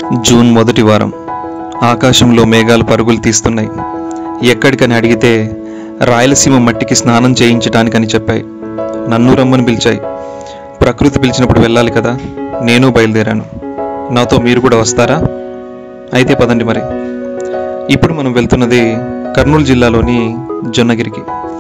June మొదటి వారం ఆకాశంలో మేఘాలు పరుగులు తీస్తున్నాయి ఎక్కడికని అడిగితే రాయలసీమ మట్టికి స్నానం చేయించటానికని చెప్పాయి నన్ను రమ్మని పిలిచాయి ప్రకృతి పిలిచినప్పుడు వెళ్ళాలి కదా నేను బయలుదేరాను నాతో మీరు కూడా వస్తారా అయితే పదండి మరి ఇప్పుడు మనం వెళ్తున్నది కర్నూలు జిల్లాలోని జొన్నగిరికి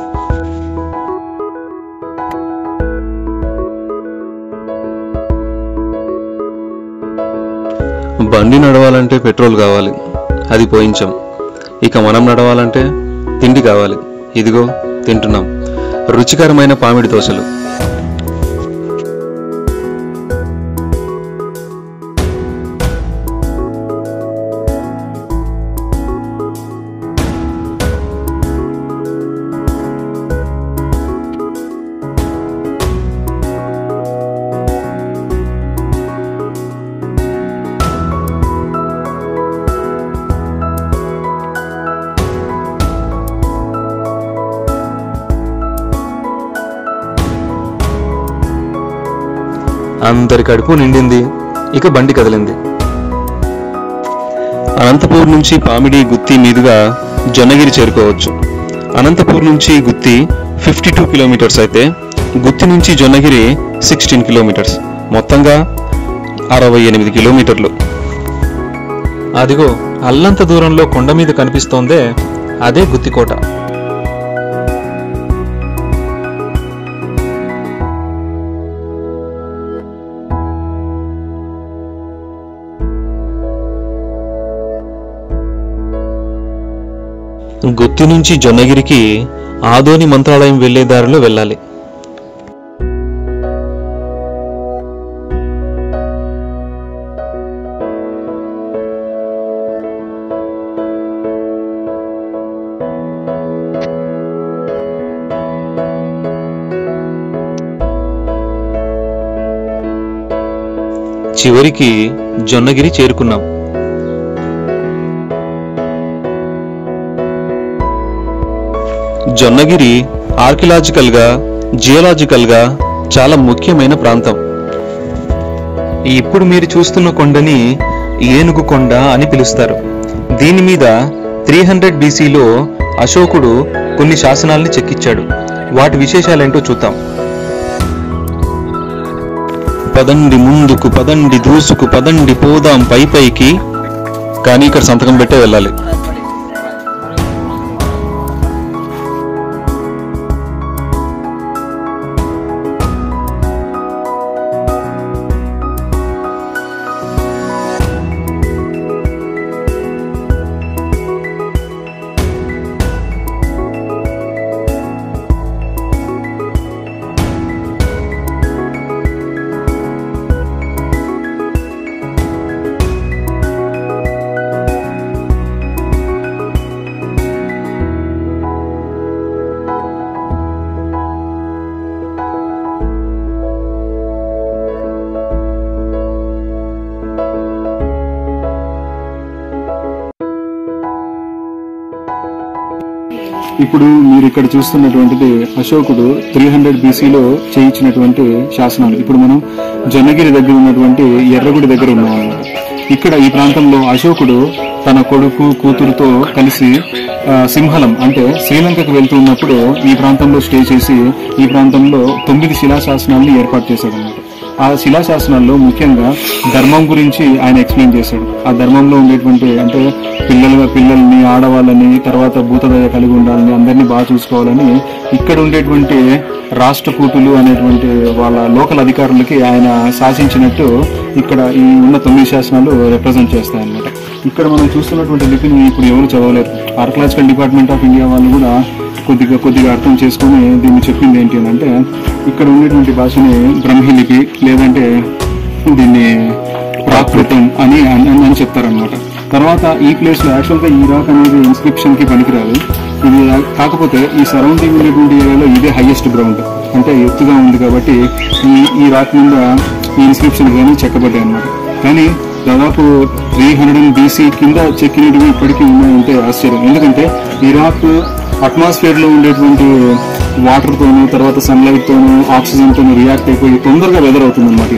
బండి నడవాలంటే పెట్రోల్ కావాలి అది పోయించాం ఇక మనం నడవాలంటే తిండి కావాలి ఇదిగో తింటున్నాం రుచికరమైన పామిడి దోశలు అందరి కడుపు నిండింది ఇక బండి కదిలింది అనంతపూర్ నుంచి పామిడి గుత్తి మీదుగా జొన్నగిరి చేరుకోవచ్చు అనంతపూర్ నుంచి గుత్తి ఫిఫ్టీ టూ కిలోమీటర్స్ అయితే గుత్తి నుంచి జొన్నగిరి సిక్స్టీన్ కిలోమీటర్స్ మొత్తంగా అరవై ఎనిమిది కిలోమీటర్లు అదిగో అల్లంత దూరంలో కొండ మీద కనిపిస్తోందే అదే గుత్తికోట గుత్తి నుంచి జొన్నగిరికి ఆదోని మంత్రాలయం వెళ్లే దారిలో వెళ్ళాలి చివరికి జొన్నగిరి చేరుకున్నాం జొన్నగిరి ఆర్కిలాజికల్ గా జియోలాజికల్ గా చాలా ముఖ్యమైన ప్రాంతం ఇప్పుడు మీరు చూస్తున్న కొండని ఏనుగు కొండ అని పిలుస్తారు దీని మీద త్రీ హండ్రెడ్ బీసీలో అశోకుడు కొన్ని శాసనాల్ని చెక్కిచ్చాడు వాటి విశేషాలేంటో చూద్దాం పదండి ముందుకు పదండి దూసుకు పదండి పోదాం పై పైకి కానీ ఇక్కడ సంతకం పెట్టే వెళ్ళాలి ఇప్పుడు మీరు ఇక్కడ చూస్తున్నటువంటిది అశోకుడు త్రీ హండ్రెడ్ బీసీలో చేయించినటువంటి శాసనాలు ఇప్పుడు మనం జొన్నగిరి దగ్గర ఉన్నటువంటి ఎర్రగుడి దగ్గర ఉన్నాం అన్నమాట. ఇక్కడ ఈ ప్రాంతంలో అశోకుడు తన కొడుకు కూతురుతో కలిసి ఆ, సింహలం అంటే శ్రీలంకకు వెళ్తూ ఉన్నప్పుడు ఈ ప్రాంతంలో స్టే చేసి ఈ ప్రాంతంలో తొమ్మిది శిలాశాసనాల్ని ఏర్పాటు చేశాడు అన్నమాట ఆ శిలాశాసనాల్లో ముఖ్యంగా ధర్మం గురించి ఆయన ఎక్స్ప్లెయిన్ చేశాడు ఆ ధర్మంలో ఉండేటువంటి అంటే పిల్లలుగా పిల్లల్ని ఆడవాళ్ళని తర్వాత భూతదయ కలిగి ఉండాలని అందరినీ బాగా చూసుకోవాలని ఇక్కడ ఉండేటువంటి రాష్ట్రకూటులు అనేటువంటి వాళ్ళ లోకల్ అధికారులకి ఆయన శాసించినట్టు ఇక్కడ ఈ ఉన్న తొమ్మిది శాసనాలు రిప్రజెంట్ చేస్తాయన్నమాట ఇక్కడ మనం చూస్తున్నటువంటి లిపిని ఇప్పుడు ఎవరు చదవలేరు ఆర్కలాజికల్ డిపార్ట్మెంట్ ఆఫ్ ఇండియా వాళ్ళు కూడా కొద్దిగా కొద్దిగా అర్థం చేసుకొని దీన్ని చెప్పింది ఏంటి అని అంటే ఇక్కడ ఉండేటువంటి భాషని బ్రహ్మి లిపి లేదంటే దీన్ని ప్రాకృతం అని అని అని చెప్తారనమాట తర్వాత ఈ ప్లేస్ లో యాక్చువల్ గా ఈ రాక్ అనేది ఇన్స్క్రిప్షన్ కి పనికిరాదు ఇది కాకపోతే ఈ సరౌండింగ్ ఉండేటువంటి ఏరియాలో ఇదే హైయెస్ట్ గ్రౌండ్ అంటే ఎత్తుగా ఉంది కాబట్టి ఈ ఈ రాక్ మీద ఈ ఇన్స్క్రిప్షన్ కానీ చెక్కబడ్డాయి అనమాట కానీ దాదాపు త్రీ హండ్రెడ్ బీసీ కింద చెక్కినవి ఇప్పటికీ ఉన్నాయంటే ఆశ్చర్యం ఎందుకంటే ఇరాక్ అట్మాస్ఫియర్ లో ఉండేటువంటి వాటర్ తోను తర్వాత సన్లైట్ తోను ఆక్సిజన్ తోను రియాక్ట్ అయిపోయి తొందరగా వెదర్ అవుతుంది అనమాట ఇరాక్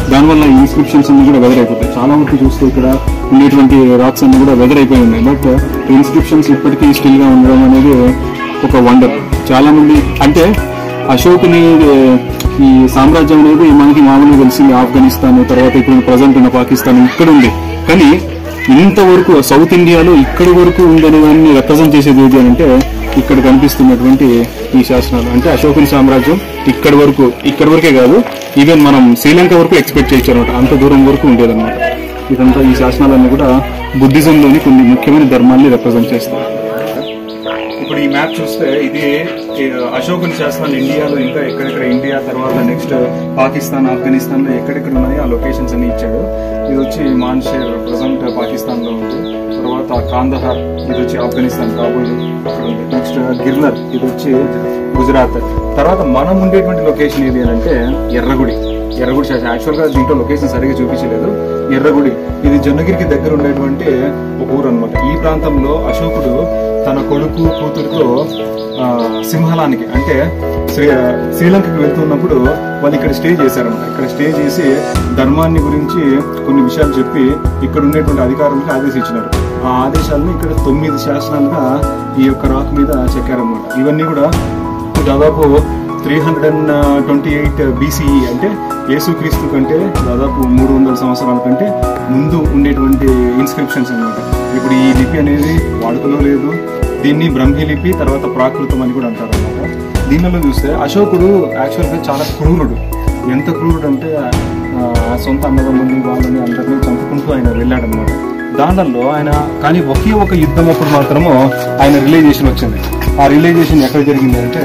దానివల్ల ఈ ఇన్స్క్రిప్షన్స్ అన్ని కూడా వెదర్ అయిపోతాయి చాలా వరకు చూస్తే ఇక్కడ ఉండేటువంటి రాక్స్ అన్ని కూడా వెదర్ అయిపోయి ఉన్నాయి బట్ ఇన్స్క్రిప్షన్స్ ఇప్పటికీ స్టిల్ గా ఉండడం అనేది ఒక వండర్ చాలా మంది అంటే అశోకుని ఈ సామ్రాజ్యం అనేది మనకి మామూలుగా తెలిసింది ఆఫ్ఘనిస్తాన్ తర్వాత ఇప్పుడు ప్రజెంట్ ఉన్న పాకిస్తాన్ ఇక్కడ ఉంది కానీ ఇంతవరకు సౌత్ ఇండియాలో ఇక్కడి వరకు ఉందనే దాన్ని రిప్రజెంట్ చేసేది ఏది అని అంటే ఇక్కడ కనిపిస్తున్నటువంటి ఈ శాసనాలు అంటే అశోకుని సామ్రాజ్యం ఇక్కడి వరకు ఇక్కడి వరకే కాదు ఈవెన్ మనం శ్రీలంక వరకు ఎక్స్పెక్ట్ చేయొచ్చు అనమాట అంత దూరం వరకు ఉండేదన్నమాట ఇదంతా ఈ శాసనాలన్నీ కూడా బుద్ధిజంలోని కొన్ని ముఖ్యమైన ధర్మాల్ని రిప్రజెంట్ చేస్తాయి ఇప్పుడు ఈ మ్యాప్ చూస్తే ఇది ఈ అశోకుని శాసనాలు ఇండియాలో ఇంకా ఎక్కడెక్కడ ఇండియా తర్వాత నెక్స్ట్ పాకిస్తాన్ ఆఫ్ఘనిస్తాన్ లో ఎక్కడెక్కడ ఉన్నాయి ఆ లొకేషన్స్ అన్ని ఇచ్చాడు ఇది వచ్చి మాన్షేర్ ప్రజెంట్ పాకిస్తాన్ లో ఉంది తర్వాత కాందహార్ ఇది వచ్చి ఆఫ్ఘనిస్తాన్ కాబూల్ అక్కడ ఉంది నెక్స్ట్ గిర్నర్ ఇది వచ్చి గుజరాత్ తర్వాత మనం ఉండేటువంటి లొకేషన్ ఏది అని అంటే ఎర్రగుడి ఎర్రగుడి శాసనం యాక్చువల్ గా దీంట్లో లొకేషన్ సరిగా చూపించలేదు ఎర్రగుడి ఇది జొన్నగిరికి దగ్గర ఉండేటువంటి ఒక ఊరు అనమాట ఈ ప్రాంతంలో అశోకుడు తన కొడుకు కూతురుతో ఆ, సింహలానికి అంటే శ్రీ శ్రీలంకకి వెళ్తున్నప్పుడు వాళ్ళు ఇక్కడ స్టే చేశారన్నమాట ఇక్కడ స్టే చేసి ధర్మాన్ని గురించి కొన్ని విషయాలు చెప్పి ఇక్కడ ఉండేటువంటి అధికారులకు ఆదేశించినారు ఆ ఆదేశాలను ఇక్కడ తొమ్మిది శాసనాలుగా ఈ యొక్క రాక్ మీద చెక్కారన్నమాట ఇవన్నీ కూడా దాదాపు three hundred and twenty eight BCE అంటే యేసుక్రీస్తు కంటే దాదాపు మూడు వందల సంవత్సరాల కంటే ముందు ఉండేటువంటి ఇన్స్క్రిప్షన్స్ అన్నమాట ఇప్పుడు ఈ లిపి అనేది వాడుకలో లేదు దీన్ని బ్రహ్మి లిపి తర్వాత ప్రాకృతం అని కూడా అంటారు అనమాట దీనిలో చూస్తే అశోకుడు యాక్చువల్గా చాలా క్రూరుడు ఎంత క్రూరుడు అంటే ఆ, సొంత అన్నదమ్ముల్ని వాళ్ళని అందరినీ చంపుకుంటూ ఆయన వెళ్ళాడనమాట దానిలో ఆయన కానీ ఒకే ఒక యుద్ధం అప్పుడు మాత్రము ఆయన రిలైజేషన్ వచ్చింది ఆ రిలైజేషన్ ఎక్కడ జరిగింది అంటే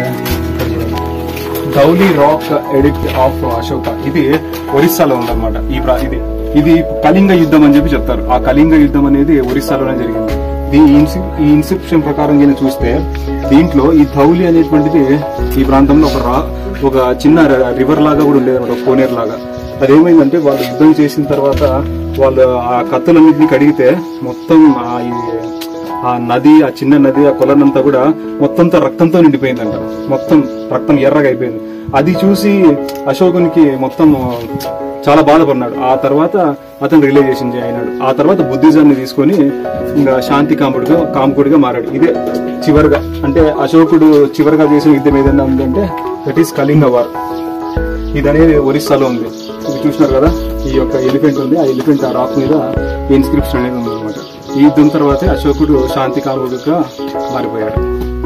Dhauli rock edict of Ashoka ఇది ఒరిస్సాలో ఉందన్నమాట ఈ ప్రా- ఇది ఇది కళింగ యుద్ధం అని చెప్పి చెప్తారు ఆ కళింగ యుద్ధం అనేది ఒరిస్సాలోనే జరిగింది ఈ ఇన్సి- ఈ ఇన్స్క్రిప్షన్ ప్రకారం కింద చూస్తే దీంట్లో ఈ ధౌలి అనేటువంటిది ఈ ప్రాంతంలో ఒక రా ఒక చిన్న ర- రివర్ లాగా కూడా ఉండేది అనమాట కోనేరు లాగా అదేమైందంటే వాళ్ళు యుద్ధం చేసిన తర్వాత వాళ్ళు ఆ కత్తులన్నింటినీ కడిగితే మొత్తం ఆ ఈ- ఆ నది ఆ చిన్న నది ఆ కొలనంతా కూడా మొత్తంతో రక్తంతో నిండిపోయిందంట మొత్తం రక్తం ఎర్రగా అయిపోయింది అది చూసి అశోకునికి మొత్తం చాలా బాధపడినాడు ఆ తర్వాత అతను రిలైజేషన్ అయినాడు ఆ తర్వాత బుద్ధిజాన్ని తీసుకొని ఇంకా శాంతి కాముడుగా కాముకుడిగా మారాడు ఇదే చివరిగా అంటే అశోకుడు చివరిగా చేసిన యుద్ధం ఏదైనా ఉందంటే దట్ ఈస్ కళింగ వార్ ఇది అనేది ఒరిస్సాలో ఉంది ఇది చూసినారు కదా ఈ యొక్క ఎలిఫెంట్ ఉంది ఆ ఎలిఫెంట్ ఆ రాక్ మీద ఇన్స్క్రిప్షన్ అనేది ఉంది అనమాట ఈ యుద్ధం తర్వాతే అశోకుడు శాంతి కాముడుగా మారిపోయాడు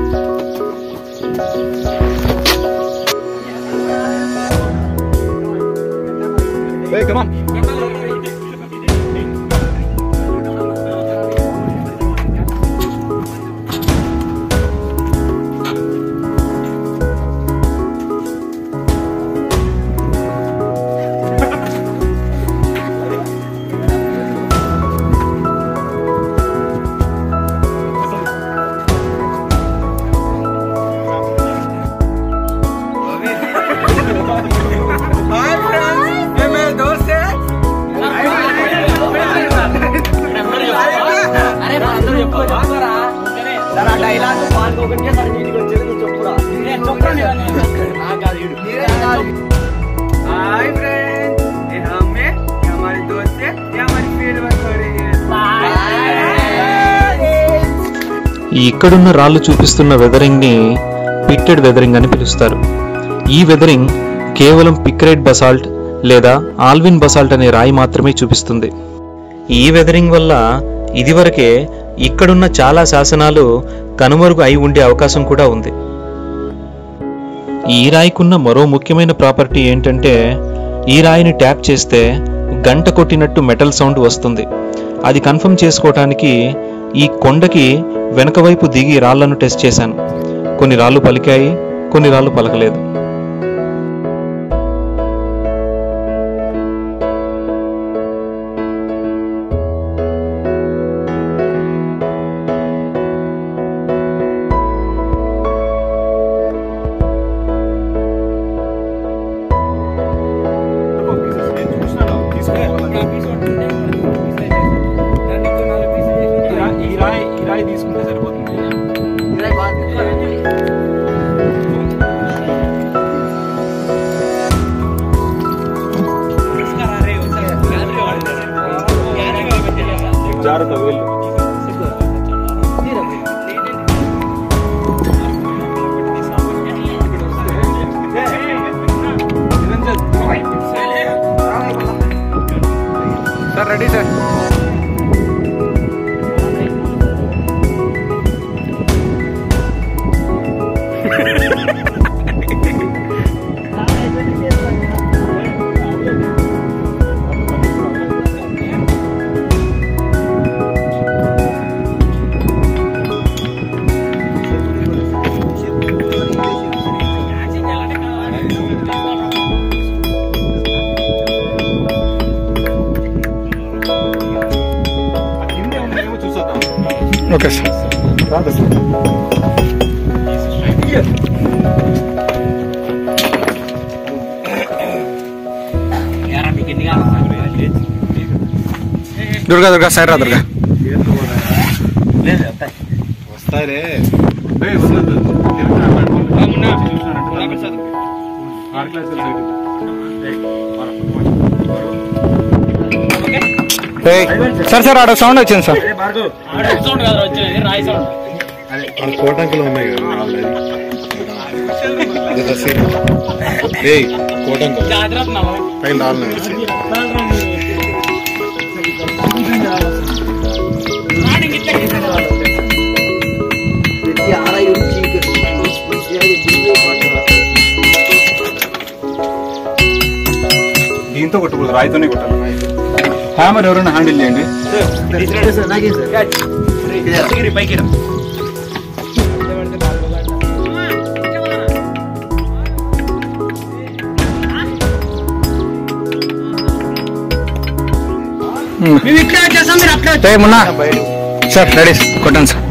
Hey, come on. Hi friends ये मेरे दोस्त है అరే అందరూ చెప్పుకోరా సరే డైలాగ్ పాల్గొకుండా సరే నీటికి వచ్చేది నువ్వు చెప్పురా నేను చెప్పండి हाय फ्रेंड्स ये हम है ये हमारे दोस्त है ये हमारी फील्ड वर्क हो रही है ఈ ఇక్కడున్న రాళ్ళు చూపిస్తున్న వెదరింగ్ని పిట్టెడ్ వెదరింగ్ అని పిలుస్తారు ఈ వెదరింగ్ కేవలం పిక్రేట్ బసాల్ట్ లేదా ఆల్విన్ బసాల్ట్ అనే రాయి మాత్రమే చూపిస్తుంది ఈ వెదరింగ్ వల్ల ఇదివరకే ఇక్కడున్న చాలా శాసనాలు కనుమరుగు అయి ఉండే అవకాశం కూడా ఉంది ఈ రాయికున్న మరో ముఖ్యమైన ప్రాపర్టీ ఏంటంటే ఈ రాయిని ట్యాప్ చేస్తే గంట కొట్టినట్టు మెటల్ సౌండ్ వస్తుంది అది కన్ఫర్మ్ చేసుకోవటానికి ఈ కొండకి వెనక వైపు దిగి రాళ్లను టెస్ట్ చేశాను కొన్ని రాళ్ళు పలికాయి కొన్ని రాళ్ళు పలకలేదు ఈ రాయి ఈ రాయి తీసుకుంటే సరిపోతుంది జాగ్రత్త వెళ్ళు sir ready sir okay sir Durga Durga side రా దుర్గా వస్తారే సార్ సార్ ఆడ సౌండ్ వచ్చింది సార్ కోటంకులు ఉన్నాయి కదా ఏయ్ కోటంకులు పైన రాళ్ళు దీంతో కొట్టకూడదు రాయితోనే కొట్టాలి హ్యామర్ ఎవరైనా హ్యాండిల్ చేయండి ఏ మున్నా సార్ రెడీ కొట్టండి సార్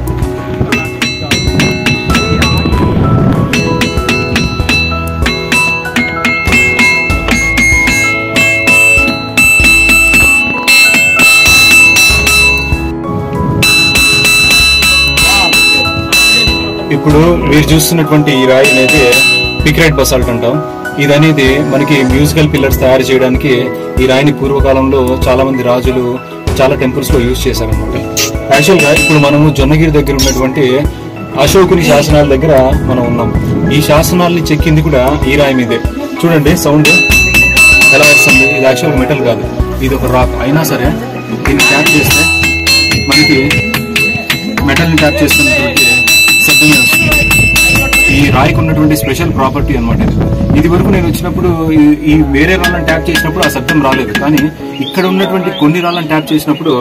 ఇప్పుడు మీరు చూస్తున్నటువంటి ఈ రాయి అనేది పిక్రైట్ బసాల్ట్ అంటాం ఇది అనేది మనకి మ్యూజికల్ పిల్లర్స్ తయారు చేయడానికి ఈ రాయిని పూర్వకాలంలో చాలా మంది రాజులు చాలా టెంపుల్స్ లో యూజ్ చేశారనమాట యాక్చువల్ గా ఇప్పుడు మనము జొన్నగిరి దగ్గర ఉన్నటువంటి అశోకుని శాసనాల దగ్గర మనం ఉన్నాం ఈ శాసనాల్ని చెక్కింది కూడా ఈ రాయి మీదే చూడండి సౌండ్ ఎలా వస్తుంది ఇది యాక్చువల్ మెటల్ కాదు ఇది ఒక రాక్ అయినా సరే దీన్ని ట్యాప్ చేస్తే మనకి మెటల్ ని ట్యాప్ చేస్తున్నటువంటి శబ్దమే వస్తుంది ఈ రాయికి ఉన్నటువంటి స్పెషల్ ప్రాపర్టీ అనమాట ఇది ఇది వరకు నేను వచ్చినప్పుడు ఈ- ఈ వేరే రాళ్ళని ట్యాప్ చేసినప్పుడు ఆ శబ్దం రాలేదు కానీ ఇక్కడ ఉన్నటువంటి కొన్ని రాళ్ళని ట్యాప్ చేసినప్పుడు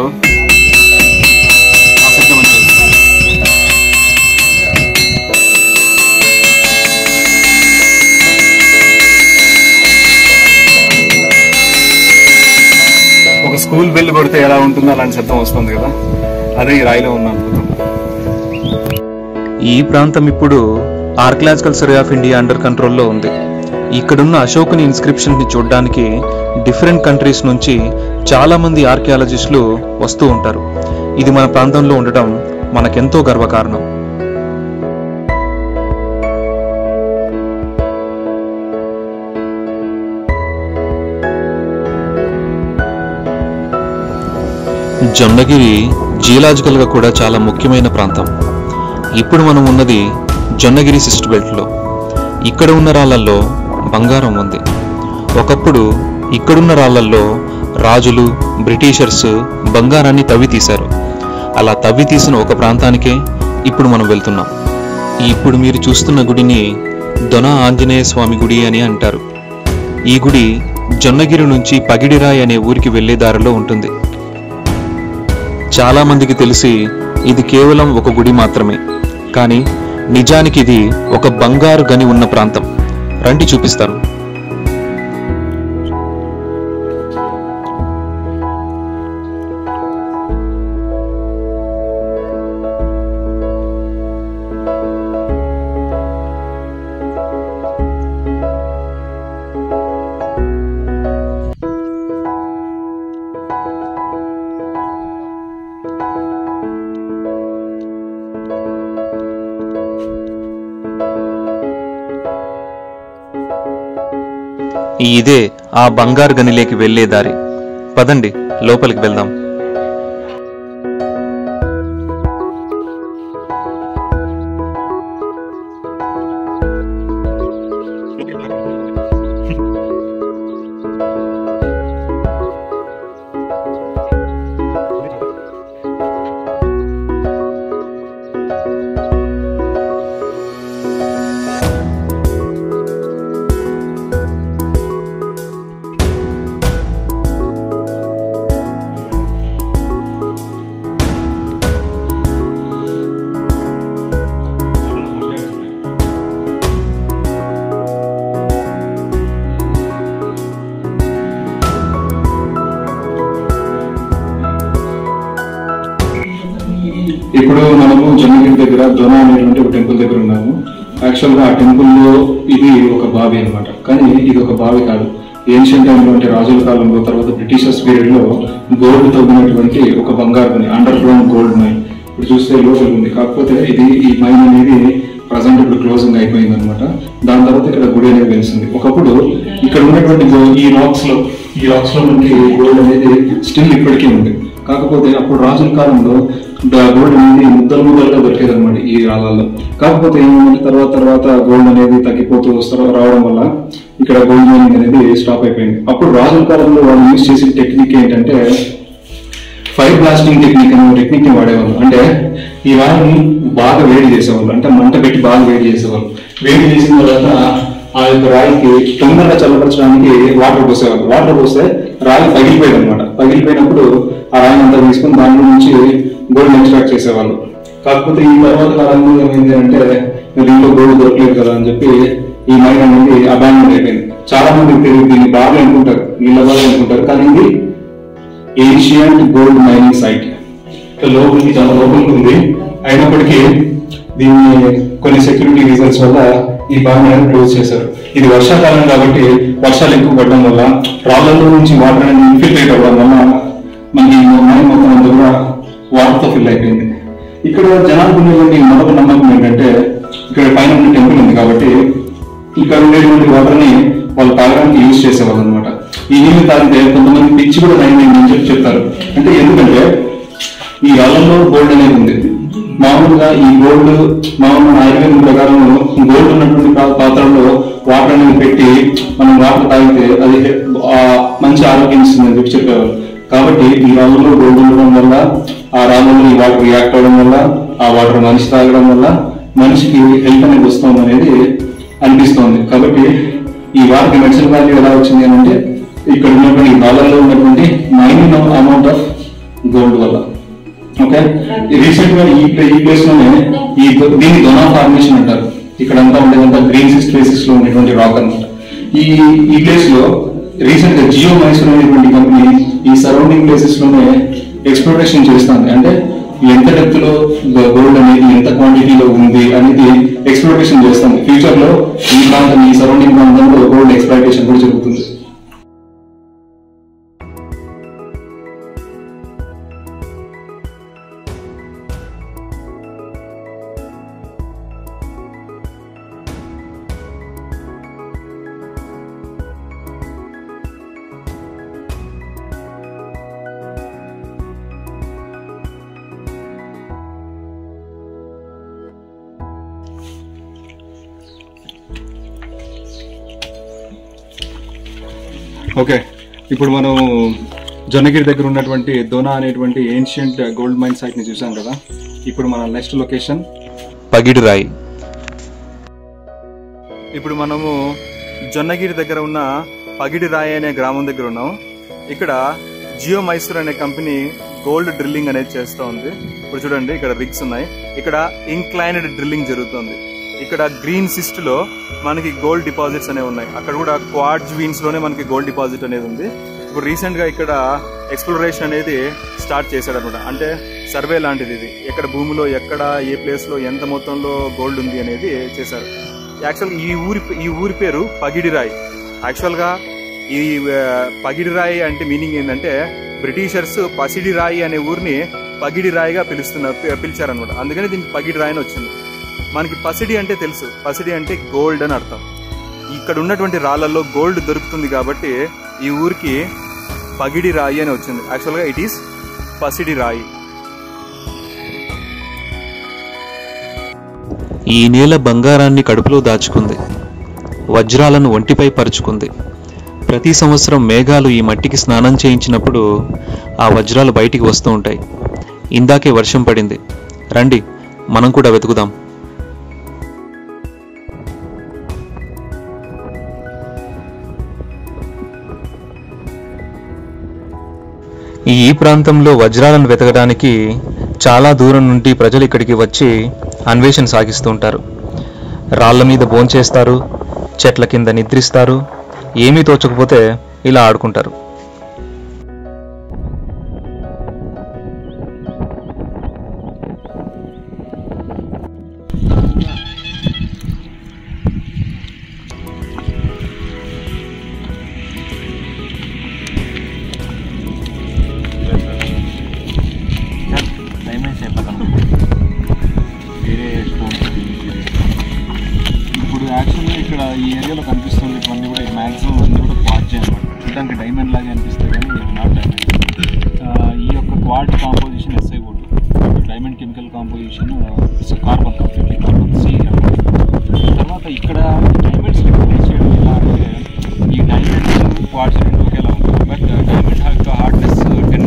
ఆ శబ్దం అనేది వస్తుంది. ఒక స్కూల్ బెల్ కొడితే ఎలా ఉంటుందో అలాంటి శబ్దం వస్తుంది కదా అదే ఈ రాయిలో ఉన్న అద్భుతం ఈ ప్రాంతం ఇప్పుడు archaeological survey of India under కంట్రోల్లో ఉంది ఇక్కడున్న అశోకుని ఇన్స్క్రిప్షన్ ని చూడడానికి డిఫరెంట్ కంట్రీస్ నుంచి చాలా మంది ఆర్కియాలజిస్టులు వస్తూ ఉంటారు ఇది మన ప్రాంతంలో ఉండటం మనకెంతో గర్వకారణం జొన్నగిరి జియలాజికల్గా కూడా చాలా ముఖ్యమైన ప్రాంతం ఇప్పుడు మనం ఉన్నది జొన్నగిరి సిస్ట్ బెల్ట్లో ఇక్కడ ఉన్న రాళ్ళల్లో బంగారం ఉంది ఒకప్పుడు ఇక్కడున్న రాళ్ళల్లో రాజులు బ్రిటిషర్స్ బంగారాన్ని తవ్వి తీశారు అలా తవ్వి తీసిన ఒక ప్రాంతానికే ఇప్పుడు మనం వెళ్తున్నాం ఇప్పుడు మీరు చూస్తున్న గుడిని దొన ఆంజనేయ స్వామి గుడి అని అంటారు ఈ గుడి జొన్నగిరి నుంచి పగిడిరాయ్ అనే ఊరికి వెళ్లే దారిలో ఉంటుంది చాలా మందికి తెలిసి ఇది కేవలం ఒక గుడి మాత్రమే కానీ నిజానికి ఇది ఒక బంగారు గని ఉన్న ప్రాంతం రండి చూపిస్తాను ఇదే ఆ బంగారు గనిలోకి వెళ్లే దారి పదండి లోపలికి వెళ్దాం ఇప్పుడు మనము జమ్మగిరి దగ్గర దొన అనేటువంటి ఒక టెంపుల్ దగ్గర ఉన్నాము యాక్చువల్ గా ఆ టెంపుల్ లో ఇది ఒక బావి అన్నమాట కానీ ఇది ఒక బావి కాదు ఏన్షియన్ టైంలో అంటే రాజుల కాలంలో తర్వాత బ్రిటిషర్స్ పీరియడ్ లో గోల్డ్ తవ్వినటువంటి ఒక బంగారు mine under ground gold mine ఇప్పుడు చూస్తే లోపల ఉంది కాకపోతే ఇది ఈ మైన్ అనేది ప్రజెంట్ ఇప్పుడు క్లోజింగ్ అయిపోయింది అనమాట దాని తర్వాత ఇక్కడ గుడి అనేది వెలిసింది ఒకప్పుడు ఇక్కడ ఉన్నటువంటి గో- ఈ రాక్స్ లో ఈ రాక్స్ లో మనకి గోల్డ్ అనేది స్టిల్ ఇప్పటికీ ఉంది కాకపోతే అప్పుడు రాజుల కాలంలో ద- గోల్డ్ అనేది ముద్దలు ముద్దలుగా దొరికేది అనమాట ఈ రాళ్ళల్లో కాకపోతే ఏమంటే తర్వాత తర్వాత గోల్డ్ అనేది తగ్గిపోతూ వస్తారు రావడం వల్ల ఇక్కడ గోల్డ్ మైనింగ్ అనేది స్టాప్ అయిపోయింది అప్పుడు రాజుల కాలంలో వాళ్ళు యూజ్ చేసిన టెక్నిక్ ఏంటంటే ఫైర్ బ్లాస్టింగ్ టెక్నిక్ అనే టెక్నిక్ ని వాడేవాళ్ళు అంటే ఈ వారిని బాగా వేడి చేసేవాళ్ళు అంటే మంట పెట్టి బాగా వేడి చేసేవాళ్ళు వేడి చేసిన తర్వాత ఆ యొక్క రాయికి తొందరగా చల్లపరచడానికి వాటర్ పోసేవాళ్ళు వాటర్ పోస్తే రాయి పగిలిపోయేది అనమాట పగిలిపోయినప్పుడు ఆ రాయిని అంతా తీసుకుని దాని నుంచి గోల్డ్ ఎక్స్ట్రాక్ట్ చేసేవాళ్ళు కాకపోతే ఈ తర్వాత కాలంలో ఏమైంది అంటే దీంట్లో గోల్డ్ దొరకలేదు కదా అని చెప్పి ఈ మైన్ అనేది అబాండన్ అయిపోయింది చాలా మంది తెలియదు దీన్ని బాగా అనుకుంటారు నీళ్ళ బాగా అనుకుంటారు కానీ ఇది ఏషియంట్ గోల్డ్ మైనింగ్ సైట్ లోపలికి చాలా లోపలికి ఉంది అయినప్పటికీ దీన్ని కొన్ని సెక్యూరిటీ రీజన్స్ వల్ల ఈ బాగా క్లోజ్ చేశారు ఇది వర్షాకాలం కాబట్టి వర్షాలు ఎక్కువ పడడం వల్ల రాళ్లలో నుంచి వాటర్ అనేది ఇన్ఫిల్ట్రేట్ అవ్వడం వల్ల మనకి ఈ మైన్ మొత్తం అంతా కూడా వాటర్ తో ఫిల్ అయిపోయింది ఇక్కడ జనాలకు ఉన్నటువంటి మొదటి నమ్మకం ఏంటంటే ఇక్కడ పైన ఉన్న టెంపుల్ ఉంది కాబట్టి ఇక్కడ ఉండేటువంటి వాటర్ ని వాళ్ళు తాగడానికి యూజ్ చేసేవాళ్ళు అనమాట ఈ నీళ్ళు తాగితే కొంతమంది పిచ్చి కూడా నైన్ అని చెప్పి చెప్తారు అంటే ఎందుకంటే ఈ రాళ్ళలో గోల్డ్ అనేది ఉంది మామూలుగా ఈ గోల్డ్ మామూలు ఆయుర్వేదం ప్రకారం గోల్డ్ ఉన్నటువంటి పా- పాత్రలో వాటర్ అనేది పెట్టి మనం వాటర్ తాగితే అది హె- ఆ మంచి ఆరోగ్యం ఇస్తుందని చెప్పి చెప్పేవారు కాబట్టి ఈ రాళ్ళలో గోల్డ్ ఉండడం వల్ల ఆ రాళ్ళలో ఈ వాటర్ రియాక్ట్ అవ్వడం వల్ల ఆ వాటర్ మనిషి తాగడం వల్ల మనిషికి హెల్త్ అనేది వస్తుంది అనేది అనిపిస్తోంది కాబట్టి ఈ వారికి మెడిసిన్ వాల్యూ ఎలా వచ్చింది అని అంటే ఇక్కడ ఉన్నటువంటి ఈ రాళ్ళలో ఉన్నటువంటి మైనింగ్ అమౌంట్ ఆఫ్ గోల్డ్ వల్ల ఓకే రీసెంట్ గా ఈ ప్లే- ఈ ప్లేస్ లోనే ఈ దొ- దీన్ని దొనా ఫార్మేషన్ అంటారు ఇక్కడ అంతా ఉండేదంతా గ్రీన్ సిక్స్ ప్లేసెస్ లో ఉండేటువంటి రాక్ అన్నమాట ఈ ఈ ప్లేస్ లో రీసెంట్ గా జియో మైసూర్ అనేటువంటి కంపెనీ ఈ సరౌండింగ్ ప్లేసెస్ లోనే ఎక్స్ప్లోరేషన్ చేస్తుంది అంటే ఎంత డెప్త్ లో గోల్డ్ అనేది ఎంత క్వాంటిటీలో ఉంది అనేది ఎక్స్ప్లోరేషన్ చేస్తుంది ఫ్యూచర్ లో ఈ ప్రాంతం ఈ సరౌండింగ్ ప్రాంతంలో గోల్డ్ ఎక్స్ప్లోరేషన్ కూడా జరుగుతుంది ఓకే ఇప్పుడు మనం జొన్నగిరి దగ్గర ఉన్నటువంటి దోనా అనేటువంటి ఏన్షియంట్ గోల్డ్ మైన్ సైట్ ని చూసాం కదా ఇప్పుడు మన నెక్స్ట్ లొకేషన్ పగిడి రాయి ఇప్పుడు మనము జొన్నగిరి దగ్గర ఉన్న పగిడి రాయి అనే గ్రామం దగ్గర ఉన్నాం ఇక్కడ జియో మైసూర్ అనే కంపెనీ గోల్డ్ డ్రిల్లింగ్ అనేది చేస్తూ ఉంది ఇప్పుడు చూడండి ఇక్కడ రిగ్స్ ఉన్నాయి ఇక్కడ ఇంక్లైనడ్ డ్రిల్లింగ్ జరుగుతుంది ఇక్కడ గ్రీన్ సిస్ట్ లో మనకి గోల్డ్ డిపాజిట్స్ అనేవి ఉన్నాయి అక్కడ కూడా క్వాడ్జ్ వీన్స్ లోనే మనకి గోల్డ్ డిపాజిట్ అనేది ఉంది ఇప్పుడు రీసెంట్ గా ఇక్కడ ఎక్స్ప్లోరేషన్ అనేది స్టార్ట్ చేశాడు అనమాట అంటే సర్వే లాంటిది ఇది ఎక్కడ భూమిలో ఎక్కడ ఏ ప్లేస్ లో ఎంత మొత్తంలో గోల్డ్ ఉంది అనేది చేశారు యాక్చువల్ ఈ ఊరి ఈ ఊరి పేరు పగిడిరాయ్ యాక్చువల్ గా ఈ ఆ, పగిడిరాయి అంటే మీనింగ్ ఏంటంటే బ్రిటిషర్స్ పసిడి రాయి అనే ఊరిని పగిడి రాయిగా పిలుస్తున్నారు పి- పిలిచారనమాట అందుకని దీనికి పగిడి రాయి అని వచ్చింది మనకి పసిడి అంటే తెలుసు పసిడి అంటే గోల్డ్ అని అర్థం ఇక్కడ ఉన్నటువంటి రాళ్లలో గోల్డ్ దొరుకుతుంది కాబట్టి ఈ ఊరికి పగిడి రాయి అని వచ్చింది యాక్చువల్గా ఇట్ ఈస్ పసిడి రాయి ఈ నేల బంగారాన్ని కడుపులో దాచుకుంది వజ్రాలను ఒంటిపై పరుచుకుంది ప్రతి సంవత్సరం మేఘాలు ఈ మట్టికి స్నానం చేయించినప్పుడు ఆ వజ్రాలు బయటికి వస్తూ ఉంటాయి ఇందాకే వర్షం పడింది రండి మనం కూడా వెతుకుదాం ఈ ప్రాంతంలో వజ్రాలను వెతకడానికి చాలా దూరం నుండి ప్రజలు ఇక్కడికి వచ్చి అన్వేషణ సాగిస్తూ ఉంటారు రాళ్ల మీద భోంచేస్తారు చెట్ల కింద నిద్రిస్తారు ఏమీ తోచకపోతే ఇలా ఆడుకుంటారు చెప్పగలను వేరే స్టోన్స్ ఇప్పుడు యాక్చువల్గా ఇక్కడ ఈ ఏరియాలో కనిపిస్తున్నటువంటి కూడా మ్యాక్సిమం అన్ని కూడా క్వార్జ్ అనమాట చూడడానికి డైమండ్ లాగే అనిపిస్తుంది కానీ నాట్ డైమండ్ ఈ యొక్క క్వార్జ్ కాంపోజిషన్ ఎస్ఐ కూడా diamond chemical composition carbon completely carbon C తర్వాత ఇక్కడ డైమండ్స్ రికగ్నైజ్ చేయడం ఎలా అంటే ఈ డైమండ్స్ క్వార్ట్స్ రెండు ఒకేలా ఉంటుంది బట్ డైమండ్ యొక్క హార్డ్నెస్ టెన్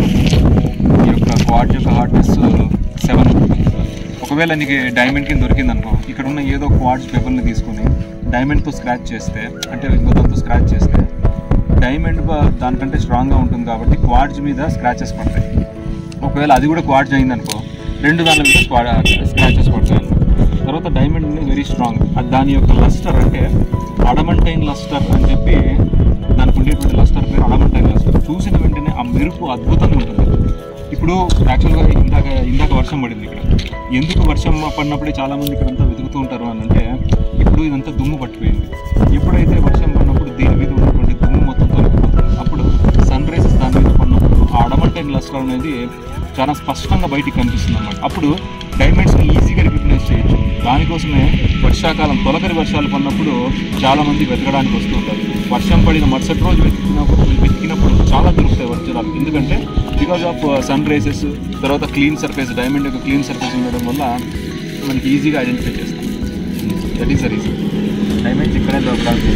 ఈ యొక్క క్వార్ట్స్ యొక్క హార్డ్నెస్ సెవెన్ ఒకవేళ నీకు డైమండ్ కింద దొరికింది అనుకో ఇక్కడ ఉన్న ఏదో క్వార్ట్స్ పేపర్ని తీసుకొని డైమండ్తో స్క్రాచ్ చేస్తే అంటే ఇంకో దాంతో స్క్రాచ్ చేస్తే డైమండ్ దానికంటే స్ట్రాంగ్గా ఉంటుంది కాబట్టి క్వార్ట్స్ మీద స్క్రాచెస్ పడతాయి ఒకవేళ అది కూడా క్వార్ట్స్ అయింది అనుకో రెండు దాని మీద స్క్రాచెస్ పడతాయి అన్నమాట తర్వాత డైమండ్ వెరీ స్ట్రాంగ్ అది దాని యొక్క లస్టర్ అంటే అడమంటైన్ లస్టర్ అని చెప్పి దానికి ఉండేటువంటి లస్టర్ పేరు అడమంటైన్ లస్టర్ చూసిన వెంటనే ఆ మెరుపు అద్భుతంగా ఉంటుంది ఇప్పుడు యాక్చువల్గా ఇందాక ఇందాక వర్షం పడింది ఇక్కడ ఎందుకు వర్షం పడినప్పుడే చాలా మంది ఇక్కడంతా వెతుకుతూ ఉంటారు అని అంటే ఇప్పుడు ఇదంతా దుమ్ము పట్టిపోయింది ఎప్పుడైతే వర్షం పడినప్పుడు దీని మీద ఉన్నటువంటి దుమ్ము మొత్తం తొలగిపోతుంది అప్పుడు సన్ రైజెస్ దాని మీద పడినప్పుడు ఆ అడమంటైన్ లస్టర్ అనేది చాలా స్పష్టంగా బయటికి కనిపిస్తుంది అన్నమాట అప్పుడు డైమండ్స్ని ఈజీగా రికగ్నైజ్ చేయొచ్చు దానికోసమే వర్షాకాలం తొలకరి వర్షాలు పడినప్పుడు చాలా మంది వెతకడానికి వస్తూ ఉంటారు వర్షం పడిన మరుసటి రోజు వెతికినప్పుడు వెతికినప్పుడు చాలా దొరుకుతాయి వర్షాలు ఎందుకంటే బికాజ్ ఆఫ్ సన్ రైజెస్ తర్వాత క్లీన్ సర్ఫేస్ డైమండ్ యొక్క క్లీన్ సర్ఫేస్ ఉండడం వల్ల మనకి ఈజీగా ఐడెంటిఫై చేస్తాం that is the reason diamonds ఇక్కడే దొరకడానికి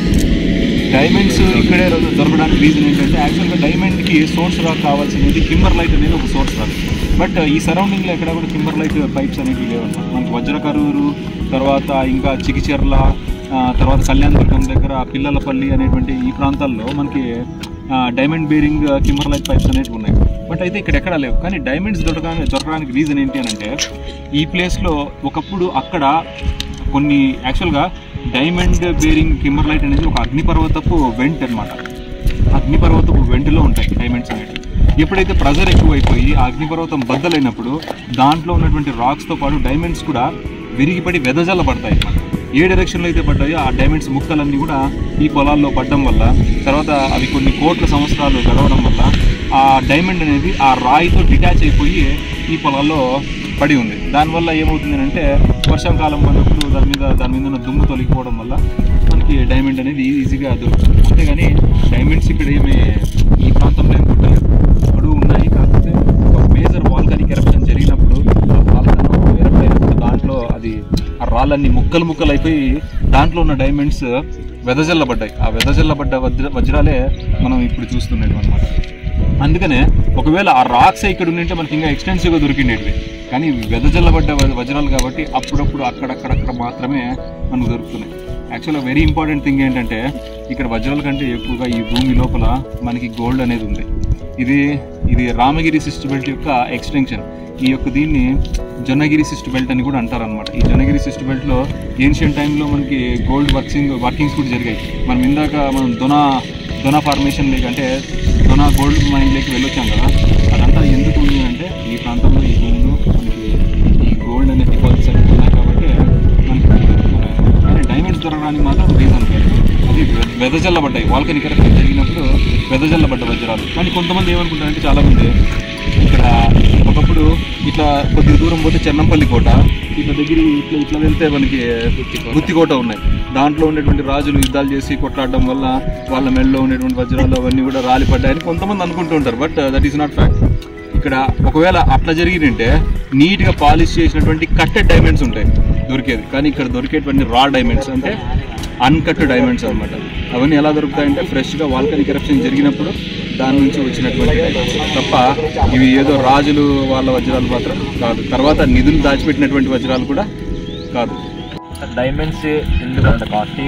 డైమండ్స్ ఇక్కడే రొ- దొరకడానికి రీజన్ ఏంటంటే యాక్చువల్గా డైమండ్కి సోర్స్ రాక్ కావాల్సినది కింబర్ లైట్ అనేది ఒక సోర్స్ రాక్ బట్ ఈ సరౌండింగ్లో ఎక్కడ కూడా కింబర్ లైట్ పైప్స్ అనేవి లేవన్నమాట మనకి వజ్రకరూరు తర్వాత ఇంకా చికిచెర్ల ఆ, తర్వాత కళ్యాణదుర్గం దగ్గర పిల్లలపల్లి అనేటువంటి ఈ ప్రాంతాల్లో మనకి diamond bearing kimberlite pipes అనేవి ఉన్నాయి బట్ అయితే ఇక్కడ ఎక్కడ లేవు కానీ డైమండ్స్ దొరకడానికి దొరకడానికి రీజన్ ఏంటి అని అంటే ఈ ప్లేస్లో ఒకప్పుడు అక్కడ కొన్ని యాక్చువల్గా డైమండ్ బేరింగ్ కిమ్మర్లైట్ అనేది ఒక అగ్నిపర్వతపు వెంట్ అన్నమాట అగ్నిపర్వతపు వెంటిలో ఉంటాయి డైమండ్స్ అనేవి ఎప్పుడైతే ప్రెజర్ ఎక్కువైపోయి ఆ అగ్నిపర్వతం బద్దలైనప్పుడు దాంట్లో ఉన్నటువంటి రాక్స్తో పాటు డైమండ్స్ కూడా విరిగిపడి వెదజల్ల పడతాయి అన్నమాట ఏ డైరెక్షన్లో అయితే పడ్డాయో ఆ డైమండ్స్ ముక్కలన్నీ కూడా ఈ పొలాల్లో పడడం వల్ల తర్వాత అవి కొన్ని కోట్ల సంవత్సరాలు గడవడం వల్ల ఆ డైమండ్ అనేది ఆ రాయితో డిటాచ్ అయిపోయి ఈ పొలాల్లో పడి ఉంది దానివల్ల ఏమవుతుంది అంటే వర్షాకాలం పడినప్పుడు దాని మీద దాని మీద ఉన్న దుమ్ము తొలగిపోవడం వల్ల మనకి డైమండ్ అనేది ఈజీగా దొరుకుతుంది అంతేగాని డైమండ్స్ ఇక్కడ ఏమి ఈ ప్రాంతంలో ఏం పుట్టలేదు ఇప్పుడు ఉన్నాయి కాకపోతే ఒక మేజర్ వాల్కనిక్ ఎరప్షన్ జరిగినప్పుడు ఆ వాల్కన్ ఎరప్ట్ అయినప్పుడు దాంట్లో అది ఆ రాళ్ళన్నీ ముక్కలు ముక్కలు అయిపోయి దాంట్లో ఉన్న డైమండ్స్ వెదజల్లబడ్డాయి ఆ వెదజల్లబడ్డ వజ్ర వజ్రాలే మనం ఇప్పుడు చూస్తున్నాం అనమాట అందుకనే ఒకవేళ ఆ రాక్స్ ఇక్కడ ఉండింటే మనకి ఇంకా ఎక్స్టెన్సివ్గా దొరికిండేటివి కానీ ఇవి వెదజల్లబడ్డ వ- వజ్రాలు కాబట్టి అప్పుడప్పుడు అక్కడక్కడక్కడ మాత్రమే మనకు దొరుకుతున్నాయి యాక్చువల్గా వెరీ ఇంపార్టెంట్ థింగ్ ఏంటంటే ఇక్కడ వజ్రాల కంటే ఎక్కువగా ఈ భూమి లోపల మనకి గోల్డ్ అనేది ఉంది ఇది ఇది రామగిరి సిస్ట్ బెల్ట్ యొక్క ఎక్స్టెన్షన్ ఈ యొక్క దీన్ని జొన్నగిరి సిస్ట్ బెల్ట్ అని కూడా అంటారు అనమాట ఈ జొన్నగిరి సిస్ట్ బెల్ట్లో ఏన్షియన్ టైంలో మనకి గోల్డ్ వర్కింగ్ వర్కింగ్స్ కూడా జరిగాయి మనం ఇందాక మనం దొనా దొనా ఫార్మేషన్ లేక అంటే దొనా గోల్డ్ మైన్ లేక వెళ్ళొచ్చాం కదా అదంతా ఎందుకు ఉంది అంటే ఈ ప్రాంతంలో ఈ భూమిలో మనకి ఈ గోల్డ్ అనే డిపాజిట్స్ అనేవి ఉన్నాయి కాబట్టి మనకి దొరుకుతున్నాయి. కానీ డైమండ్స్ దొరకడానికి మాత్రం రీజన్ లేదు అది వె- వెదజల్లబడ్డాయి వాల్కనిక్ ఎరప్షన్ జరిగినప్పుడు వెదజల్లబడ్డ వజ్రాలు కానీ కొంతమంది ఏమనుకుంటారంటే చాలామంది ఇక్కడ ఒకప్పుడు ఇట్లా కొద్ది దూరం పోతే చెన్నంపల్లి కోట ఇట్లా దగ్గర ఇట్లా ఇట్లా వెళ్తే మనకి గుత్తికోట ఉన్నాయి దాంట్లో ఉండేటువంటి రాజులు యుద్ధాలు చేసి కొట్లాడడం వల్ల వాళ్ళ మెడలో ఉండేటువంటి వజ్రాలు అవన్నీ కూడా రాలిపడ్డాయని కొంతమంది అనుకుంటూ ఉంటారు but that is not fact ఇక్కడ ఒకవేళ అట్లా జరిగిందంటే నీట్గా పాలిష్ చేసినటువంటి కట్టెడ్ డైమండ్స్ ఉంటాయి దొరికేది కానీ ఇక్కడ దొరికేటువంటి రా డైమండ్స్ అంటే అన్కట్ డైమండ్స్ అన్నమాట అవన్నీ ఎలా దొరుకుతాయంటే ఫ్రెష్గా వాల్కనిక్ ఎరప్షన్ జరిగినప్పుడు దాని నుంచి వచ్చినటువంటి diamonds. తప్ప ఇవి ఏదో రాజులు వాళ్ళ వజ్రాలు మాత్రం కాదు తర్వాత నిధులు దాచిపెట్టినటువంటి వజ్రాలు కూడా కాదు డైమండ్స్ ఎందుకు అంత costly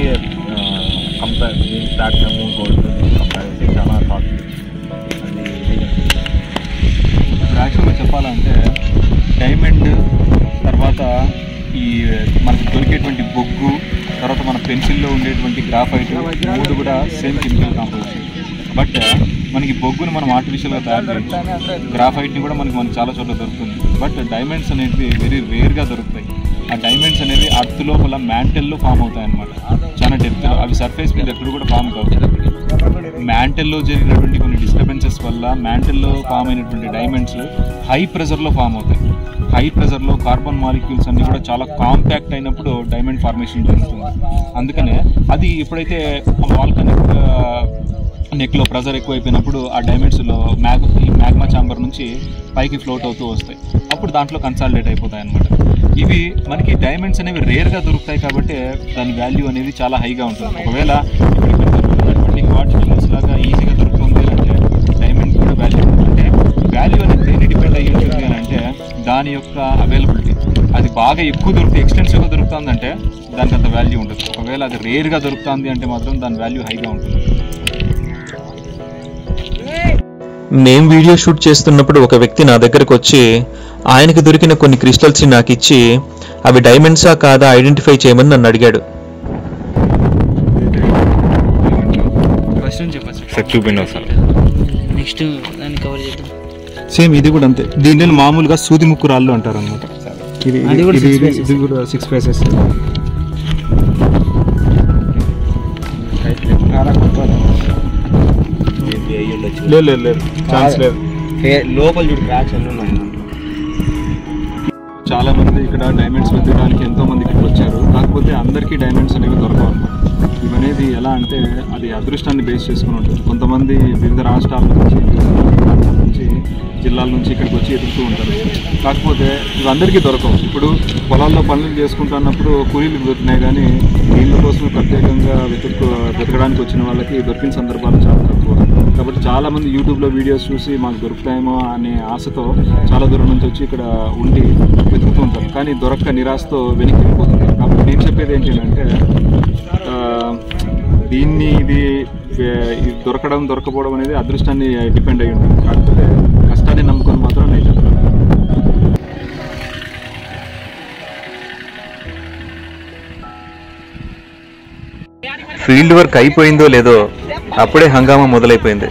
compare platinum gold compare చేసి చాలా కాస్ట్లీ అది యాక్చువల్గా చెప్పాలంటే డైమండ్ తర్వాత ఈ మనకు దొరికేటువంటి బొగ్గు తర్వాత మన పెన్సిల్లో ఉండేటువంటి గ్రాఫైట్ మూడు కూడా సేమ్ కెమికల్ కాంపోజిషన్ బట్ మనకి బొగ్గుని మనం ఆర్టిఫిషియల్గా తయారు చేయొచ్చు గ్రాఫైట్ని కూడా మనకి మనకి చాలా చోట్ల దొరుకుతుంది బట్ డైమండ్స్ అనేవి వెరీ రేర్గా దొరుకుతాయి ఆ డైమండ్స్ అనేవి అర్త్ లోపల మ్యాంటెల్లో ఫామ్ అవుతాయి అనమాట చాలా డెప్త్ అవి సర్ఫేస్ మీద ఎప్పుడు కూడా ఫామ్ కావు మ్యాంటల్లో జరిగినటువంటి కొన్ని డిస్టర్బెన్సెస్ వల్ల మ్యాంటల్లో ఫామ్ అయినటువంటి డైమండ్స్ హై ప్రెజర్లో ఫామ్ అవుతాయి హై ప్రెజర్లో కార్బన్ మాలిక్యూల్స్ అన్ని కూడా చాలా కాంపాక్ట్ అయినప్పుడు డైమండ్ ఫార్మేషన్ జరుగుతుంది అందుకనే అది ఎప్పుడైతే వాల్కనిక్ నెక్లో ప్రెజర్ ఎక్కువైపోయినప్పుడు ఆ డైమండ్స్లో మ్యాగ్ ఈ మ్యాగ్మా ఛాంబర్ నుంచి పైకి ఫ్లోట్ అవుతూ వస్తాయి అప్పుడు దాంట్లో కన్సాలిడేట్ అయిపోతాయి అనమాట ఇవి మనకి డైమండ్స్ అనేవి రేర్గా దొరుకుతాయి కాబట్టి దాని వాల్యూ అనేది చాలా హైగా ఉంటుంది ఒకవేళ ఇప్పుడు ఇక్కడ దొరుకుతున్నటువంటి హాట్ మినరల్స్ లాగా ఈజీగా దొరుకుతుంది అంటే డైమండ్ కూడా వాల్యూ అంటే వాల్యూ అనేది దేని డిపెండ్ అయ్యి ఉంటుంది అని అంటే దాని యొక్క అవైలబిలిటీ అది బాగా ఎక్కువ దొరుకుతుంది ఎక్స్టెన్సివ్గా దొరుకుతుందంటే దానికి అంత వాల్యూ ఉంటుంది ఒకవేళ అది రేర్గా దొరుకుతుంది అంటే మాత్రం దాని వాల్యూ హైగా ఉంటుంది మేం వీడియో షూట్ చేస్తున్నప్పుడు ఒక వ్యక్తి నా దగ్గరకు వచ్చి ఆయనకు దొరికిన కొన్ని క్రిస్టల్స్ని నాకు ఇచ్చి అవి డైమండ్సా కాదా ఐడెంటిఫై చేయమని నన్ను అడిగాడు సార్ చూపిండి ఒకసారి నెక్స్ట్ దాన్ని కవర్ చేద్దాం సేమ్ ఇది కూడా అంతే దీనిని మామూలుగా సూది ముక్కు రాళ్ళు అంటారు అనమాట ఇది అది కూడా ఇది- six ఇది- faces. ఇది కూడా సిక్స్ ఫేసెస్ లేదు లేదు లేదు ఛాన్స్ లేదు లోపల చూడు క్రాక్స్ అన్నీ ఉన్నాయి చాలా మంది ఇక్కడ డైమండ్స్ వెతకడానికి ఎంతో మంది ఇక్కడికి వచ్చారు కాకపోతే అందరికీ డైమండ్స్ అనేవి దొరకవు అన్నమాట ఇవనేది ఎలా అంటే అది అదృష్టాన్ని బేస్ చేసుకుని ఉంటుంది కొంతమంది వివిధ రాష్ట్రాల నుంచి వివిధ ప్రాంతాల నుంచి జిల్లాల నుంచి ఇక్కడికి వచ్చి ఎదుగుతూ ఉంటారు కాకపోతే ఇవి అందరికీ దొరకవు ఇప్పుడు పొలాల్లో పనులు చేసుకుంటున్నప్పుడు కూలీలు దొరికినాయి కానీ నీళ్ళ కోసమే ప్రత్యేకంగా వెతుక్కు వెతకడానికి వచ్చిన వాళ్ళకి దొరికిన సందర్భాలు చాలా తక్కువ కాబట్టి చాలా మంది యూట్యూబ్లో వీడియోస్ చూసి మాకు దొరుకుతాయేమో అనే ఆశతో చాలా దూరం నుంచి వచ్చి ఇక్కడ ఉండి వెతుకుతూ ఉంటారు కానీ దొరక్క నిరాశతో వెనక్కి వెళ్ళిపోతుంటారు కాబట్టి నేను చెప్పేది ఏంటంటే ఆ, దీన్ని ఇది ఏ- ఇది దొరకడం దొరకపోవడం అనేది అదృష్టాన్ని డిపెండ్ అయి ఉంటుంది కాకపోతే కష్టాన్ని నమ్ముకొని మాత్రం నేను చెప్తాను ఫీల్డ్ వర్క్ అయిపోయిందో లేదో అప్పుడే హంగామా మొదలైపోయింది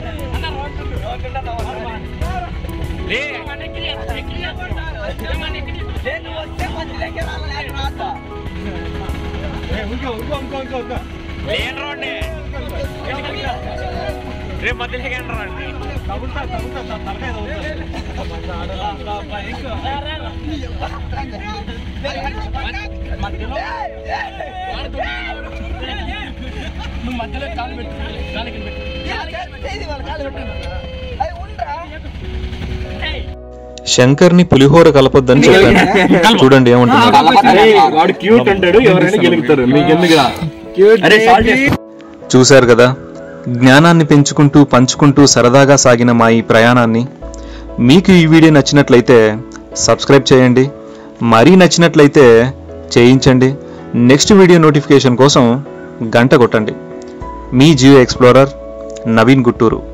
శంకర్ని పులిహోర కలపొద్దని చెప్పాను చూడండి ఏమంటున్నారు వాడు క్యూట్ అంటాడు ఎవరైనా గెలుగుతారు మీకు ఎందుకురా అరే సాల్ట్ చూశారు కదా జ్ఞానాన్ని పెంచుకుంటూ పంచుకుంటూ సరదాగా సాగిన మా ఈ ప్రయాణాన్ని మీకు ఈ వీడియో నచ్చినట్లయితే సబ్స్క్రైబ్ చేయండి మరీ నచ్చినట్లయితే చేయించండి నెక్స్ట్ వీడియో నోటిఫికేషన్ కోసం గంట కొట్టండి మీ జియో ఎక్స్ప్లోరర్ నవీన్ గుట్టూరు